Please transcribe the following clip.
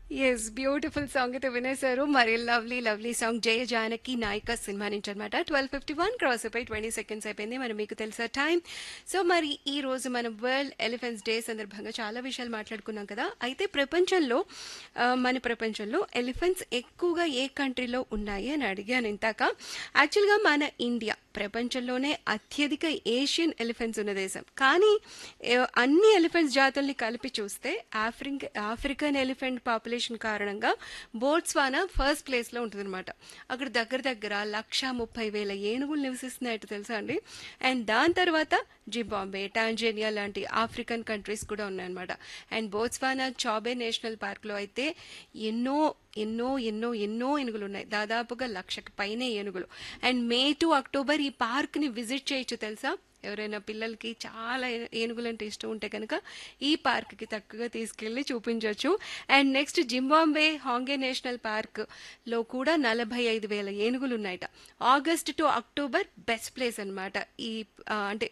yes beautiful song అయితే వినేశారు మరి lovely lovely song Jaya Janaki Nayaka cinema నుంచి అనమాట ట్వెల్వ్ ఫిఫ్టీ వన్ క్రాస్ అయిపోయి ట్వంటీ సెకండ్స్ అయిపోయింది మరి మీకు తెలుసా టైం సో మరి ఈ రోజు మనం వరల్డ్ ఎలిఫెంట్స్ డే సందర్భంగా చాలా విషయాలు మాట్లాడుకున్నాం కదా అయితే ప్రపంచంలో ఆ, మన ప్రపంచంలో ఎలిఫెంట్స్ ఎక్కువగా ఏ కంట్రీలో ఉన్నాయి అని అడిగాను ఇంతాక యాక్చువల్గా మన ఇండియా ప్రపంచంలోనే అత్యధిక ఏషియన్ ఎలిఫెంట్స్ ఉన్న దేశం కానీ ఏ, అన్ని ఎలిఫెంట్స్ జాతుల్ని కలిపి చూస్తే ఆఫ్రిక్ ఆఫ్రికన్ ఎలిఫెంట్ పాపులేషన్ కారణంగా బోట్స్వానా ఫస్ట్ ప్లేస్లో ఉంటుందన్నమాట అక్కడ దగ్గర దగ్గర లక్ష ముప్పై వేల ఏనుగులు నివసిస్తున్నాయట తెలుసా అండి అండ్ దాని తర్వాత జింబాంబే టాంజేనియా లాంటి ఆఫ్రికన్ కంట్రీస్ కూడా ఉన్నాయన్నమాట అండ్ బోట్స్వానా చాబే నేషనల్ పార్క్లో అయితే ఎన్నో ఎన్నో ఎన్నో ఎన్నో ఏనుగులు ఉన్నాయి దాదాపుగా లక్షకి పైనే ఏనుగులు అండ్ మే టు అక్టోబర్ ఈ పార్క్ని విజిట్ చేయొచ్చు తెలుసా ఎవరైనా పిల్లలకి చాలా ఏ- ఏనుగులు అంటే ఇష్టం ఉంటే కనుక ఈ పార్క్కి చక్కగా తీసుకెళ్ళి చూపించవచ్చు and next Zimbabwe Hwange national పార్క్లో కూడా నలభై ఐదు వేల ఏనుగులు ఉన్నాయట August to October best place అన్నమాట ఈ ఆ, అంటే